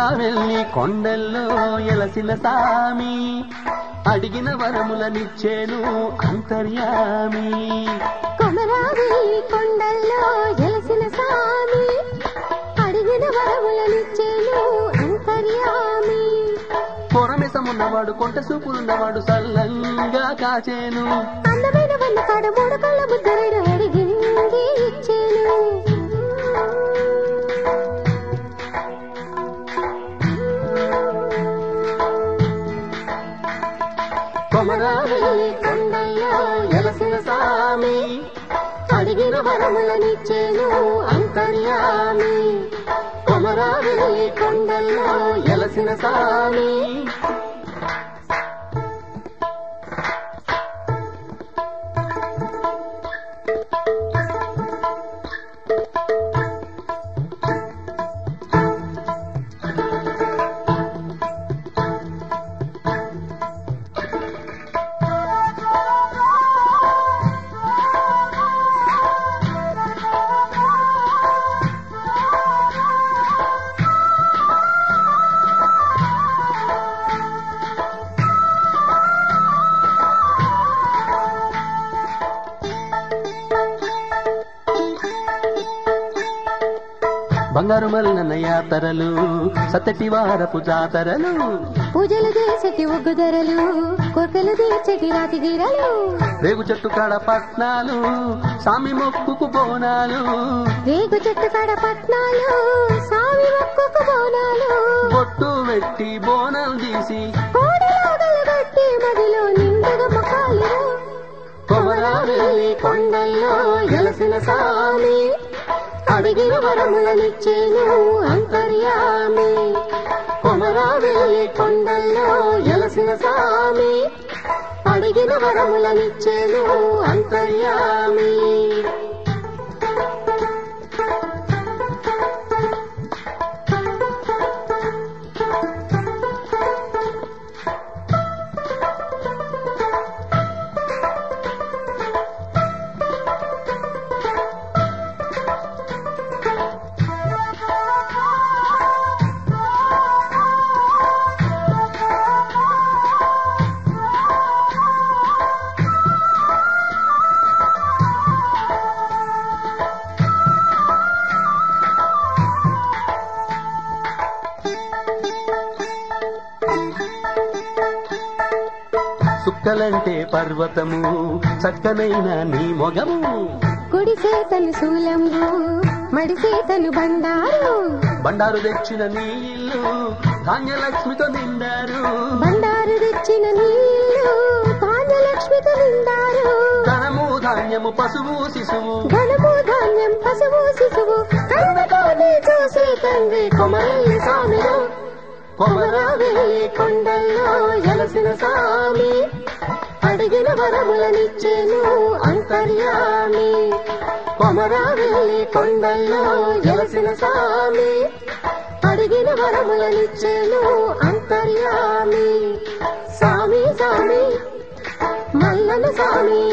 కొమరావెల్లి కొండల్లో ఎలసిన సామి అడిగిన వరములనిచ్చేను అంతర్యామి కొమరావి కొండల్లో ఎలసిన సామి అడిగిన వరములనిచ్చేను అంతర్యామి పొరమెసమున్నవాడు కొంట సూపులున్నవాడు సల్లంగా కాచేను అందమైన వన్న కాడ మూడు కళ్ళ ముద్దరడు అడిగింది ఇచ్చేను కొమరావెల్లి కొండల్లో ఎలసిన సామి అడిగిన వరములనిచ్చేను అంతర్యామి కొమరావెల్లి కొండల్లో ఎలసిన సామి బంగారు మల్లన్న యాతరలు సత్తటి వారపు జాతరలు పూజలు చేసేటి ఒగ్గు ధరలు కోర్కెలు తీర్చేటి రాతి గిరలు రేగు చెట్టు కాడ పట్నాలు సామి మొక్కుకు బోనాలు రేగు చెట్టు కాడ పట్నాలు సామి మొక్కుకు బోనాలు బొట్టు పెట్టి బోనం తీసి కోడిలాగలు కట్టి మదిలో నిండుగా మొక్కాలిరా కొమరావెల్లి కొండల్లో ఎలసిన సామి అడిగిన వరములనిచ్చేను అంతర్యామి కొమరావెల్లి కొండల్లో ఎలసిన సామి అడిగిన వరములనిచ్చేను అంతర్యామి సుక్కలంటే పర్వతము చక్కనైన నీ మొగము కుడిసే తను శూలంబు మడిసే తను బండారు బండారు తెచ్చిన నీ ఇల్లు ధాన్యలక్ష్మితో నిండారు బండారు తెచ్చిన నీళ్ళు ధాన్యలక్ష్మితో నిండారు ధనము ధాన్యము పశువు శిశువు ధనము ధాన్యం పశువు శిశువు కన్నతోనే చూసే తండ్రి కొమరల్లి స్వామిలో కొమరావెల్లి కొండల్లో ఎలసిన సామి అడిగిన వరములనిచ్చేను అంతర్యామి కొమరావెల్లి కొండల్లో ఎలసిన సామి అడిగిన వరములనిచ్చేను అంతర్యామి సామి సామి మల్లన సామి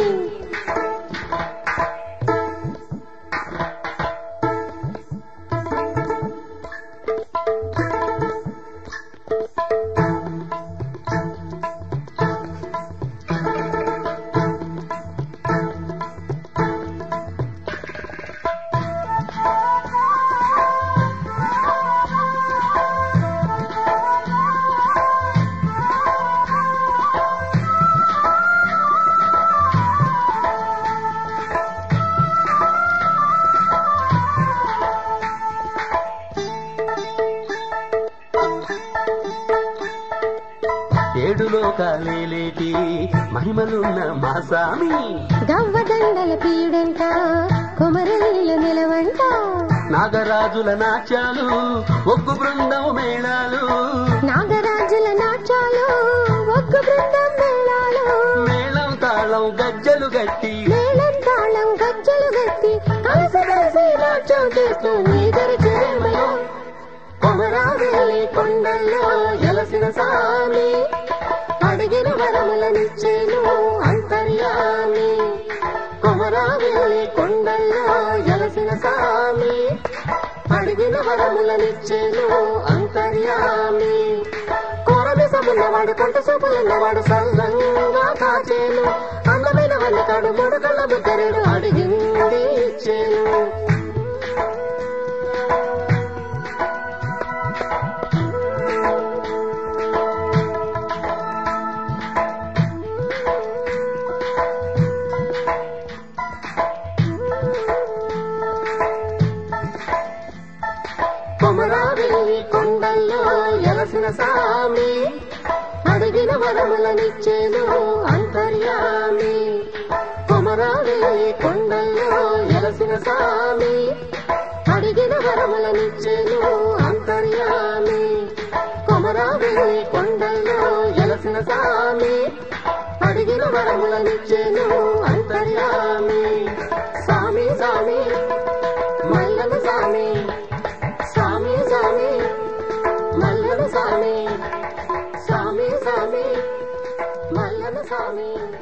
ఏడు లోకాలేటి మహిమలున్న మా సామి గవ్వ దండల పీడంట కొమరల్లిల నిలవంట నాగరాజుల నాట్యాలు ఒగ్గు బృందం మేళాలు నాగరాజుల నాట్యాలు ఒక్క బృందం మేళాలు మేళం తాళం గజ్జలు గట్టి మేళం తాళం గజ్జలు గట్టి కలిసి కలిసి నాట్యం చేస్తూ నీదరి చేమలో కొమరావెల్లి కొండల్లో ఎలసిన సామి అడిగిన వరములనిచ్చేను అంతర్యామి కొమరావెల్లి కొండల్లో ఎలసిన సామి అడిగిన వరములనిచ్చేను అంతర్యామి కోరమిసమున్నవాడు కొంట సూపులున్నవాడు సల్లంగా కాచేను అందమైన వన్నకాడు మూడు కళ్ళ ముద్దరేడు అడిగింది ఇచ్చేను కొమరావెల్లి కొండల్లో ఎలసిన సామి అడిగిన వరములనిచ్చేను అంతర్యామి కొమరావెల్లి కొండల్లో ఎలసిన సామి అడిగిన వరములనిచ్చేను అంతర్యామి కొమరావెల్లి కొండల్లో ఎలసిన సామి అడిగిన వరములనిచ్చేను అంతర్యామి సామి సామి మల్లన సామి సామి సామి మల్లన సామి సామి సామి మల్లన సామి